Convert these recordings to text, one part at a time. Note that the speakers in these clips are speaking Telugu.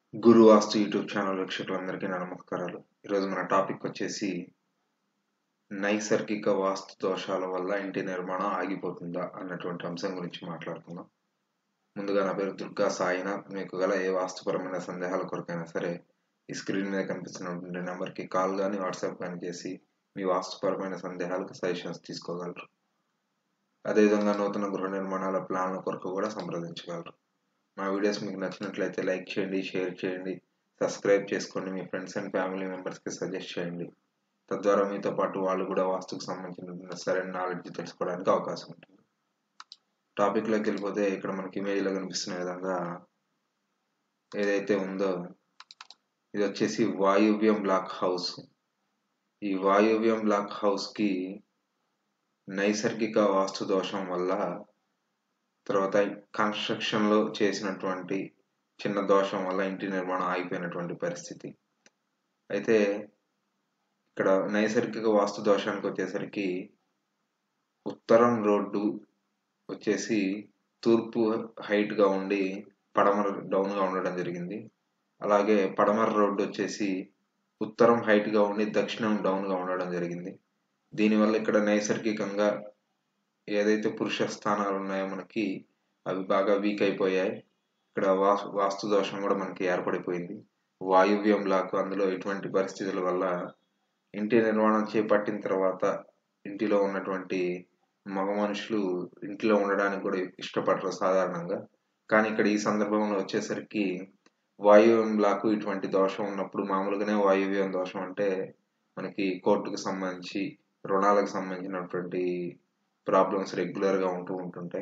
గురు వాస్తు యూట్యూబ్ ఛానల్ వీక్షకులందరికీ నా నమస్కారాలు ఈరోజు మన టాపిక్ వచ్చేసి నైసర్గిక వాస్తు దోషాల వల్ల ఇంటి నిర్మాణం ఆగిపోతుందా అన్నటువంటి అంశం గురించి మాట్లాడుకుందాం ముందుగా నా పేరు దుర్గా సాయినాథ్ మీకు గల ఏ వాస్తుపరమైన సందేహాల కొరకైనా సరే ఈ స్క్రీన్ మీద కనిపిస్తున్నటువంటి నెంబర్కి కాల్ కానీ వాట్సాప్ కానీ చేసి మీ వాస్తుపరమైన సందేహాలకు సజెషన్స్ తీసుకోగలరు అదేవిధంగా నూతన గృహ నిర్మాణాల ప్లాన్ల కొరకు కూడా సంప్రదించగలరు మా వీడియోస్ మీకు నచ్చినట్లయితే లైక్ చేయండి షేర్ చేయండి సబ్స్క్రైబ్ చేసుకోండి మీ ఫ్రెండ్స్ అండ్ ఫ్యామిలీ మెంబర్స్కి సజెస్ట్ చేయండి తద్వారా మీతో పాటు వాళ్ళు కూడా వాస్తుకు సంబంధించిన సరైన నాలెడ్జ్ తెలుసుకోవడానికి అవకాశం ఉంటుంది టాపిక్లోకి వెళ్ళిపోతే ఇక్కడ మనకి ఇమేజ్లో కనిపిస్తున్న విధంగా ఏదైతే ఉందో ఇది వచ్చేసి వాయువ్యం బ్లాక్ హౌస్ ఈ వాయువ్యం బ్లాక్ హౌస్కి నైసర్గిక వాస్తు దోషం వల్ల తర్వాత కన్స్ట్రక్షన్లో చేసినటువంటి చిన్న దోషం వల్ల ఇంటి నిర్మాణం ఆగిపోయినటువంటి పరిస్థితి అయితే ఇక్కడ నైసర్గిక వాస్తు దోషానికి వచ్చేసరికి ఉత్తరం రోడ్డు వచ్చేసి తూర్పు హైట్గా ఉండి పడమర డౌన్గా ఉండడం జరిగింది అలాగే పడమర రోడ్డు వచ్చేసి ఉత్తరం హైట్గా ఉండి దక్షిణం డౌన్గా ఉండడం జరిగింది దీనివల్ల ఇక్కడ నైసర్గికంగా ఏదైతే పురుష స్థానాలు ఉన్నాయో మనకి అవి బాగా వీక్ అయిపోయాయి ఇక్కడ వాస్తు దోషం కూడా మనకి ఏర్పడిపోయింది వాయువ్యం లాకు అందులో ఇటువంటి పరిస్థితుల వల్ల ఇంటి నిర్మాణం చేపట్టిన తర్వాత ఇంటిలో ఉన్నటువంటి మగ మనుషులు ఇంటిలో ఉండడానికి కూడా ఇష్టపడరు సాధారణంగా కానీ ఇక్కడ ఈ సందర్భంలో వచ్చేసరికి వాయువ్యం లాకు ఇటువంటి దోషం ఉన్నప్పుడు మామూలుగానే వాయువ్యం దోషం అంటే మనకి కోర్టుకు సంబంధించి రుణాలకు సంబంధించినటువంటి ప్రాబ్లమ్స్ రెగ్యులర్గా ఉంటూ ఉంటుంటాయి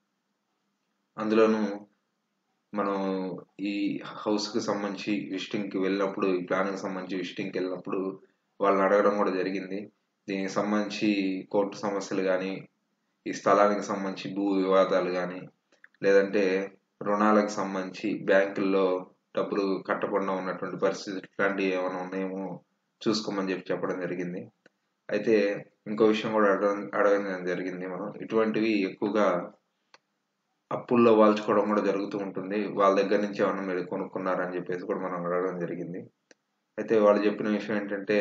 అందులోనూ మనం ఈ హౌస్కి సంబంధించి విజిటింగ్కి వెళ్ళినప్పుడు ఈ ప్లాన్కి సంబంధించి విజిటింగ్కి వెళ్ళినప్పుడు వాళ్ళని అడగడం కూడా జరిగింది దీనికి సంబంధించి కోర్టు సమస్యలు కానీ ఈ స్థలానికి సంబంధించి భూ వివాదాలు కానీ లేదంటే రుణాలకు సంబంధించి బ్యాంకుల్లో డబ్బులు కట్టకుండా ఉన్నటువంటి పరిస్థితి ఇట్లాంటివి ఏమైనా ఉన్నాయేమో చూసుకోమని చెప్పి చెప్పడం జరిగింది అయితే ఇంకో విషయం కూడా అడగ అడగడం జరిగింది మనం ఇటువంటివి ఎక్కువగా అప్పుల్లో వాల్చుకోవడం కూడా జరుగుతూ ఉంటుంది వాళ్ళ దగ్గర నుంచి ఏమన్నా మీరు కొనుక్కున్నారని చెప్పేసి కూడా మనం అడగడం జరిగింది అయితే వాళ్ళు చెప్పిన విషయం ఏంటంటే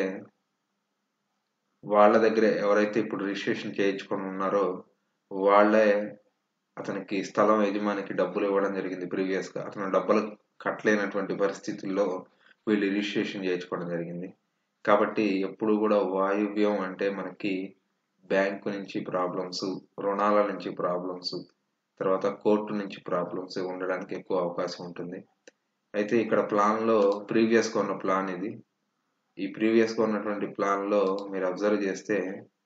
వాళ్ళ దగ్గర ఎవరైతే ఇప్పుడు రిజిస్ట్రేషన్ చేయించుకొని ఉన్నారో వాళ్ళే అతనికి స్థలం యజమానికి డబ్బులు ఇవ్వడం జరిగింది ప్రీవియస్గా అతను డబ్బులు కట్టలేనటువంటి పరిస్థితుల్లో వీళ్ళు రిజిస్ట్రేషన్ చేయించుకోవడం జరిగింది కాబట్టి ఎప్పుడు కూడా వాయువ్యం అంటే మనకి బ్యాంకు నుంచి ప్రాబ్లమ్స్ రుణాల నుంచి ప్రాబ్లమ్స్ తర్వాత కోర్టు నుంచి ప్రాబ్లమ్స్ ఉండడానికి ఎక్కువ అవకాశం ఉంటుంది అయితే ఇక్కడ ప్లాన్లో ప్రీవియస్గా ఉన్న ప్లాన్ ఇది ఈ ప్రీవియస్గా ఉన్నటువంటి ప్లాన్లో మీరు అబ్జర్వ్ చేస్తే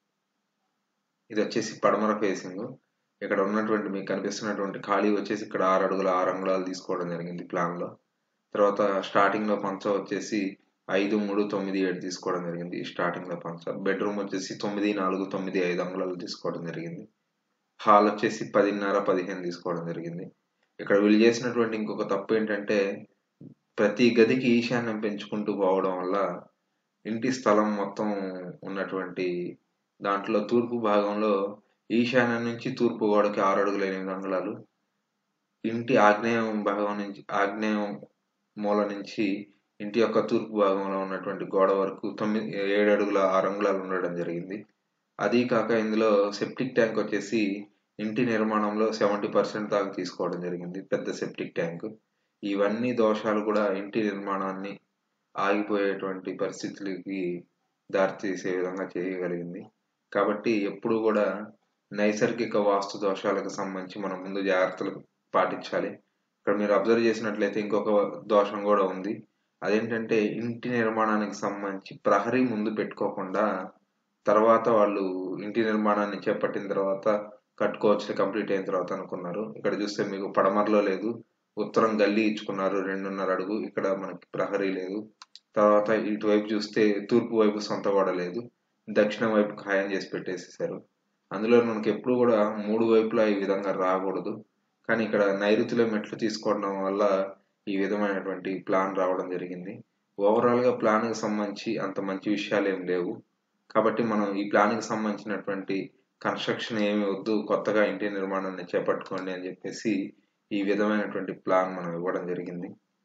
ఇది వచ్చేసి పడమర ఫేసింగ్ ఇక్కడ ఉన్నటువంటి మీకు కనిపిస్తున్నటువంటి ఖాళీ వచ్చేసి ఇక్కడ ఆరు అడుగుల ఆరు అంగుళాలు తీసుకోవడం జరిగింది ప్లాన్లో తర్వాత స్టార్టింగ్లో పంచ వచ్చేసి ఐదు మూడు తొమ్మిది ఏడు తీసుకోవడం జరిగింది స్టార్టింగ్లో పంచ బెడ్రూమ్ వచ్చేసి తొమ్మిది నాలుగు తొమ్మిది ఐదు అంగుళాలు తీసుకోవడం జరిగింది హాల్ వచ్చేసి పదిన్నర పదిహేను తీసుకోవడం జరిగింది ఇక్కడ వీళ్ళు చేసినటువంటి ఇంకొక తప్పు ఏంటంటే ప్రతి గదికి ఈశాన్యం పెంచుకుంటూ పోవడం వల్ల ఇంటి స్థలం మొత్తం ఉన్నటువంటి దాంట్లో తూర్పు భాగంలో ఈశాన్యం నుంచి తూర్పు గోడకి ఆరు అడుగుల ఎనిమిది అంగుళాలు ఇంటి ఆగ్నేయం భాగం నుంచి ఆగ్నేయం మూల నుంచి ఇంటి యొక్క తూర్పు భాగంలో ఉన్నటువంటి గోడ వరకు తొమ్మిది ఏడు అడుగుల ఆరు అంగుళాలు ఉండడం జరిగింది అది కాక ఇందులో సెప్టిక్ ట్యాంక్ వచ్చేసి ఇంటి నిర్మాణంలో సెవెంటీ పర్సెంట్ దాకా తీసుకోవడం జరిగింది పెద్ద సెప్టిక్ ట్యాంక్ ఇవన్నీ దోషాలు కూడా ఇంటి నిర్మాణాన్ని ఆగిపోయేటువంటి పరిస్థితులకి దారితీసే విధంగా చేయగలిగింది కాబట్టి ఎప్పుడు కూడా నైసర్గిక వాస్తు దోషాలకు సంబంధించి మనం ముందు జాగ్రత్తలు పాటించాలి ఇక్కడ మీరు అబ్జర్వ్ చేసినట్లయితే ఇంకొక దోషం కూడా ఉంది అదేంటంటే ఇంటి నిర్మాణానికి సంబంధించి ప్రహరీ ముందు పెట్టుకోకుండా తర్వాత వాళ్ళు ఇంటి నిర్మాణాన్ని చేపట్టిన తర్వాత కట్టుకోవచ్చు కంప్లీట్ అయిన తర్వాత అనుకున్నారు ఇక్కడ చూస్తే మీకు పడమరలో లేదు ఉత్తరం గల్లీ ఇచ్చుకున్నారు రెండున్నర అడుగు ఇక్కడ మనకి ప్రహరీ లేదు తర్వాత ఇటువైపు చూస్తే తూర్పు వైపు సొంత గోడ లేదు దక్షిణం వైపు ఖాయం చేసి పెట్టేసేసారు అందులో మనకి ఎప్పుడు కూడా మూడు వైపులా ఈ విధంగా రాకూడదు కానీ ఇక్కడ నైరుతిలో మెట్లు తీసుకోవడం వల్ల ఈ విధమైనటువంటి ప్లాన్ రావడం జరిగింది ఓవరాల్గా ప్లాన్కి సంబంధించి అంత మంచి విషయాలు ఏం లేవు కాబట్టి మనం ఈ ప్లాన్కి సంబంధించినటువంటి కన్స్ట్రక్షన్ ఏమి వద్దు కొత్తగా ఇంటి నిర్మాణాన్ని చేపట్టుకోండి అని చెప్పేసి ఈ విధమైనటువంటి ప్లాన్ మనం ఇవ్వడం జరిగింది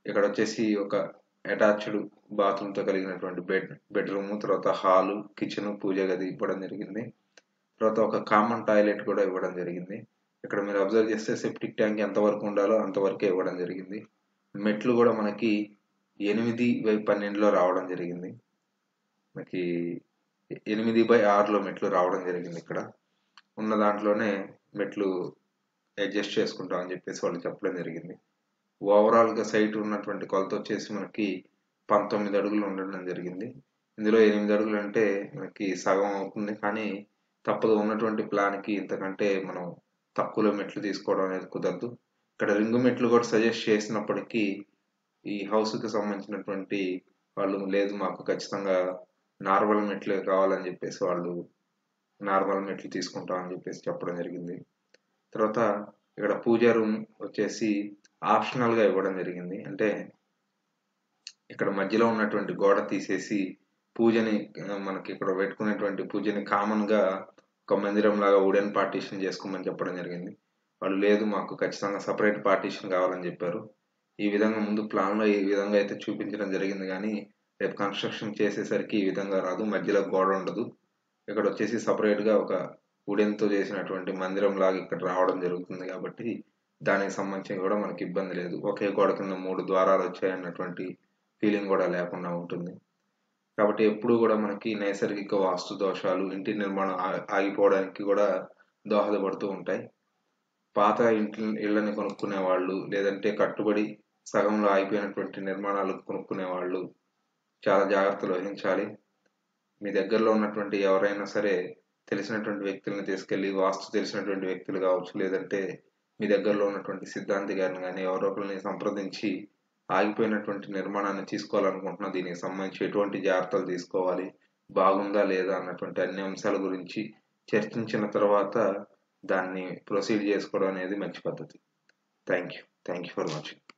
ఇక్కడ వచ్చేసి ఒక అటాచ్డ్ బాత్రూమ్ తో కలిగినటువంటి బెడ్ బెడ్రూమ్ తర్వాత హాలు కిచెన్ పూజ గది ఇవ్వడం జరిగింది తర్వాత ఒక కామన్ టాయిలెట్ కూడా ఇవ్వడం జరిగింది ఇక్కడ మీరు అబ్జర్వ్ చేస్తే సెప్టిక్ ట్యాంక్ ఎంత వరకు ఉండాలో అంతవరకే ఇవ్వడం జరిగింది మెట్లు కూడా మనకి ఎనిమిది బై పన్నెండులో రావడం జరిగింది మనకి ఎనిమిది బై ఆరులో మెట్లు రావడం జరిగింది ఇక్కడ ఉన్న దాంట్లోనే మెట్లు అడ్జస్ట్ చేసుకుంటాం అని చెప్పేసి వాళ్ళు చెప్పడం జరిగింది ఓవరాల్ గా సైట్ ఉన్నటువంటి కొలత వచ్చేసి మనకి పంతొమ్మిది అడుగులు ఉండడం జరిగింది ఇందులో ఎనిమిది అడుగులు అంటే మనకి సగం అవుతుంది కానీ తప్పదు ఉన్నటువంటి ప్లాన్ కి ఇంతకంటే మనం తక్కువలో మెట్లు తీసుకోవడం అనేది కుదరదు ఇక్కడ రింగు మెట్లు కూడా సజెస్ట్ చేసినప్పటికీ ఈ హౌస్ కి సంబంధించినటువంటి వాళ్ళు లేదు మాకు ఖచ్చితంగా నార్మల్ మెట్లే కావాలని చెప్పేసి వాళ్ళు నార్మల్ మెట్లు తీసుకుంటాం అని చెప్పేసి చెప్పడం జరిగింది తర్వాత ఇక్కడ పూజా రూమ్ వచ్చేసి ఆప్షనల్ గా ఇవ్వడం జరిగింది అంటే ఇక్కడ మధ్యలో ఉన్నటువంటి గోడ తీసేసి పూజని ఆ, మనకి ఇక్కడ పెట్టుకునేటువంటి పూజని కామన్ గా ఒక మందిరం లాగా వుడెన్ పార్టీషన్ చేసుకోమని చెప్పడం జరిగింది వాళ్ళు లేదు మాకు ఖచ్చితంగా సపరేట్ పార్టీషన్ కావాలని చెప్పారు ఈ విధంగా ముందు ప్లాన్ లో ఈ విధంగా అయితే చూపించడం జరిగింది కానీ రేపు కన్స్ట్రక్షన్ చేసేసరికి ఈ విధంగా రాదు మధ్యలో గోడ ఉండదు ఇక్కడ వచ్చేసి సపరేట్ గా ఒక వుడెన్ తో చేసినటువంటి మందిరం లాగా ఇక్కడ రావడం జరుగుతుంది కాబట్టి దానికి సంబంధించి కూడా మనకి ఇబ్బంది లేదు ఒకే గోడ కింద మూడు ద్వారాలు వచ్చాయి అన్నటువంటి ఫీలింగ్ కూడా లేకుండా ఉంటుంది కాబట్టి ఎప్పుడు కూడా మనకి నైసర్గిక వాస్తు దోషాలు ఇంటి నిర్మాణం ఆ- ఆగిపోవడానికి కూడా దోహదపడుతూ ఉంటాయి పాత ఇంటి ఇళ్ళని కొనుక్కునే వాళ్ళు లేదంటే కట్టుబడి సగంలో ఆగిపోయినటువంటి నిర్మాణాలు కొనుక్కునే వాళ్ళు చాలా జాగ్రత్తలు వహించాలి మీ దగ్గరలో ఉన్నటువంటి ఎవరైనా సరే తెలిసినటువంటి వ్యక్తులను తీసుకెళ్లి వాస్తు తెలిసినటువంటి వ్యక్తులు కావచ్చు లేదంటే మీ దగ్గరలో ఉన్నటువంటి సిద్ధాంతి గారిని కానీ ఎవరో ఒకరిని సంప్రదించి ఆగిపోయినటువంటి నిర్మాణాన్ని తీసుకోవాలనుకుంటున్నా దీనికి సంబంధించి ఎటువంటి జాగ్రత్తలు తీసుకోవాలి బాగుందా లేదా అన్నటువంటి అన్ని అంశాల గురించి చర్చించిన తర్వాత దాన్ని ప్రొసీడ్ చేసుకోవడం అనేది మంచి పద్ధతి thank you thank you for watching